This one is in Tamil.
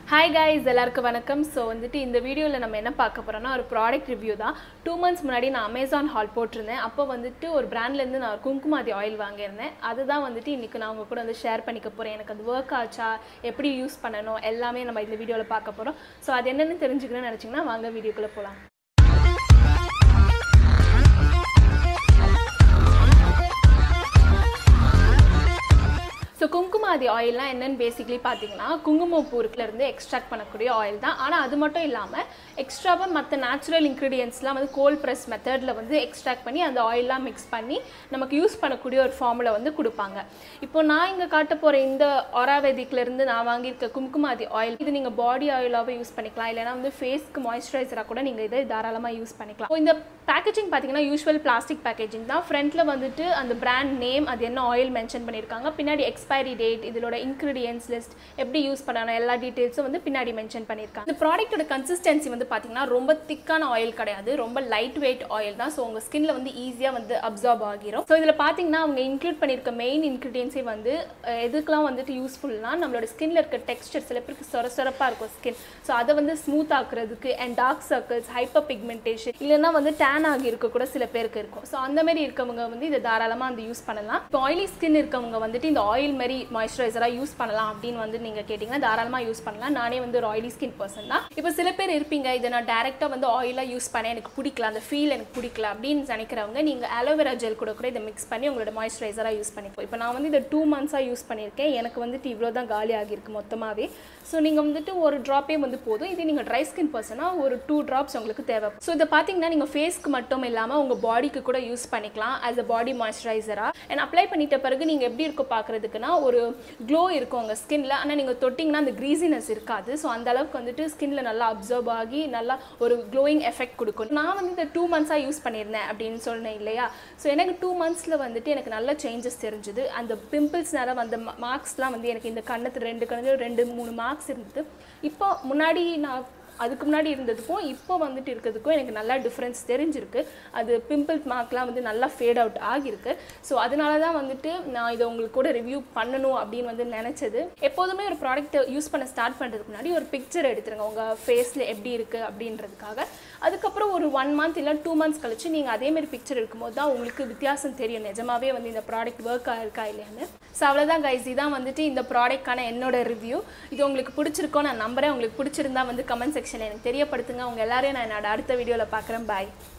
ஹாய் கைஸ் எல்லாருக்கும் வணக்கம் ஸோ வந்துட்டு இந்த வீடியோவில் நம்ம என்ன பார்க்க போகிறோம்னா ஒரு ப்ராடக்ட் ரிவ்யூ தான் டூ மந்த்ஸ் முன்னாடி நான் அமேசான் ஹால் போட்டிருந்தேன் அப்போ வந்துட்டு ஒரு பிராண்ட்லேருந்து நான் குங்குமாதி ஆயில் வாங்கியிருந்தேன் அதுதான் வந்துட்டு இன்றைக்கி நான் உங்கள் கூட வந்து ஷேர் பண்ணிக்க போகிறேன் எனக்கு அது ஒர்க் ஆச்சா எப்படி யூஸ் பண்ணணும் எல்லாமே நம்ம இந்த வீடியோவில் பார்க்க போகிறோம் ஸோ அது என்னென்னு தெரிஞ்சுக்கணும்னு நினச்சிங்கன்னா வாங்க வீடியோக்குள்ளே போகலாம் ஸோ குங்குமாதி ஆயில்னால் என்னென்னு பேசிக்கலி பார்த்தீங்கன்னா குங்குமப்பூருக்குலேருந்து எக்ஸ்ட்ராக்ட் பண்ணக்கூடிய ஆயில் தான் ஆனால் அது மட்டும் இல்லாமல் எக்ஸ்ட்ராவாக மற்ற நேச்சுரல் இன்க்ரீடியன்ஸ்லாம் வந்து கோல்ட் ப்ரெஸ் மெத்தடில் வந்து எக்ஸ்ட்ராக்ட் பண்ணி அந்த ஆயிலெலாம் மிக்ஸ் பண்ணி நமக்கு யூஸ் பண்ணக்கூடிய ஒரு ஃபார்மில் வந்து கொடுப்பாங்க இப்போ நான் இங்கே காட்ட போகிற இந்த ஒராவேதிக்லேருந்து நான் வாங்கியிருக்க குங்குமாதி ஆயில் இது நீங்கள் பாடி ஆயிலாகவே யூஸ் பண்ணிக்கலாம் இல்லைனா வந்து ஃபேஸ்க்கு மாய்ஸ்சரைசராக கூட நீங்கள் இதை தாராளமாக யூஸ் பண்ணிக்கலாம் இப்போ இந்த பேக்கேஜிங் பார்த்தீங்கன்னா யூஸ்வல் பிளாஸ்டிக் பேக்கேஜிங் தான் ஃப்ரண்ட்டில் வந்துட்டு அந்த பிராண்ட் நேம் அது என்ன ஆயில் மென்ஷன் பண்ணியிருக்காங்க பின்னாடி எக்ஸ்பைரி டேட் இதோட இன்க்ரீடியன்ஸ் லிஸ்ட் எப்படி யூஸ் பண்ணணும் எல்லா டீட்டெயில்ஸும் வந்து பின்னாடி மென்ஷன் பண்ணியிருக்காங்க இந்த ப்ராடக்ட்டோட கன்சிஸ்டன்சி வந்து பார்த்தீங்கன்னா ரொம்ப திக்கான ஆயில் கிடையாது ரொம்ப லைட் வெயிட் ஆயில் தான் ஸோ உங்கள் ஸ்கின்ல வந்து ஈஸியாக வந்து அப்சார்ப் ஆகிரும் ஸோ இதில் பார்த்தீங்கன்னா அவங்க இன்க்ளூட் பண்ணியிருக்க மெயின் இன்க்ரீடியன்ஸே வந்து அஹ், எதுக்கெல்லாம் வந்துட்டு யூஸ்ஃபுல்னா நம்மளோட ஸ்கின்ல இருக்க டெக்ஸ்டர் சில பேருக்கு சொர சொரப்பாக இருக்கும் ஸ்கின் ஸோ அதை வந்து ஸ்மூத் ஆக்குறதுக்கு and dark circles hyperpigmentation இல்லைன்னா வந்து டேன் ஆகி இருக்க கூட சில பேருக்கு இருக்கும் ஸோ அந்த மாதிரி இருக்கவங்க வந்து இதை தாராளமாக வந்து யூஸ் பண்ணலாம் இப்போ ஆயிலி ஸ்கின் இருக்கவங்க வந்துட்டு இந்த ஆயில் மாதிரி மாய்ஸ்சரைசராக யூஸ் பண்ணலாம் அப்படின்னு வந்து நீங்கள் கேட்டிங்கன்னா தாராளமாக யூஸ் பண்ணலாம் நானே வந்து ஒரு ஆயிலி ஸ்கின் பர்சன் தான் இப்போ சில பேர் இருப்பீங்க இதை நான் டேரெக்டாக வந்து ஆயிலாக யூஸ் பண்ணேன் எனக்கு பிடிக்கல அந்த ஃபீல் எனக்கு பிடிக்கல அப்படின்னு நினைக்கிறவங்க நீங்கள் அலோவேரா ஜெல் கூட கூட இதை மிக்ஸ் பண்ணி உங்களோட மாய்ஸ்சரைசராக யூஸ் பண்ணிப்போம் இப்போ நான் வந்து இதை டூ மந்த்ஸாக யூஸ் பண்ணியிருக்கேன் எனக்கு வந்துட்டு இவ்வளோ தான் காலி ஆகியிருக்கு மொத்தமாகவே ஸோ நீங்கள் வந்துட்டு ஒரு ட்ராப்பே வந்து போதும் இது நீங்கள் ட்ரை ஸ்கின் பர்சனாக ஒரு டூ ட்ராப்ஸ் உங்களுக்கு தேவை ஸோ இதை பார்த்தீங்கன்னா நீங்கள் ஃபேஸ்க்கு மட்டும் இல்லாமல் உங்கள் பாடிக்கு கூட யூஸ் பண்ணிக்கலாம் ஆஸ் அ பாடி மாய்ஸ்சரைசராக அண்ட் அப்ளை பண்ணிட்ட பிறகு நீங்கள் எப்படி இருக்கும் பார்க்குறதுக்குன்னா ஒரு க்ளோ இருக்கும் உங்கள் ஸ்கின்ல ஆனால் நீங்கள் தொட்டிங்கன்னா அந்த க்ரீசினஸ் இருக்காது ஸோ அந்த அளவுக்கு வந்துட்டு ஸ்கின்ல நல்லா அப்சர்வ் ஆகி நல்லா ஒரு க்ளோயிங் எஃபெக்ட் கொடுக்கும் நான் வந்து இந்த டூ மந்த்ஸாக யூஸ் பண்ணியிருந்தேன் அப்படின்னு சொன்னேன் இல்லையா ஸோ எனக்கு டூ மந்த்ஸில் வந்துட்டு எனக்கு நல்ல சேஞ்சஸ் தெரிஞ்சுது அந்த பிம்பிள்ஸ்னால வந்த மார்க்ஸ்லாம் வந்து எனக்கு இந்த கண்ணத்து ரெண்டு கண்ணு ரெண்டு மூணு மார்க்ஸ் இருந்தது இப்போ முன்னாடி நான் அதுக்கு முன்னாடி இருந்ததுக்கும் இப்போ வந்துட்டு இருக்கிறதுக்கும் எனக்கு நல்லா டிஃப்ரென்ஸ் தெரிஞ்சிருக்கு அது பிம்பிள் மார்க்லாம் வந்து நல்லா ஃபேட் அவுட் ஆகியிருக்கு ஸோ அதனால தான் வந்துட்டு நான் இதை உங்களுக்கு கூட ரிவ்யூ பண்ணணும் அப்படின்னு வந்து நினச்சது எப்போதுமே ஒரு ப்ராடக்ட்டை யூஸ் பண்ண ஸ்டார்ட் பண்ணுறதுக்கு முன்னாடி ஒரு பிக்சர் எடுத்துருங்க உங்கள் ஃபேஸில் எப்படி இருக்குது அப்படின்றதுக்காக அதுக்கப்புறம் ஒரு ஒன் மந்த் இல்லை டூ மந்த்ஸ் கழிச்சு நீங்கள் அதேமாரி பிக்சர் எடுக்கும்போது தான் உங்களுக்கு வித்தியாசம் தெரியும் நிஜமாவே வந்து இந்த ப்ராடக்ட் ஒர்க் ஆயிருக்கா இல்லையான்னு ஸோ அவ்வளோதான் கைஸ் இதான் வந்துட்டு இந்த ப்ராடக்ட்கான என்னோட ரிவ்யூ இது உங்களுக்கு பிடிச்சிருக்கோ நான் நம்புறேன் உங்களுக்கு பிடிச்சிருந்தா வந்து கமெண்ட் செக்ஷனில் எனக்கு தெரியப்படுத்துங்க உங்கள் எல்லாரையும் நான் என்னோட அடுத்த வீடியோவில் பார்க்குறேன் பாய்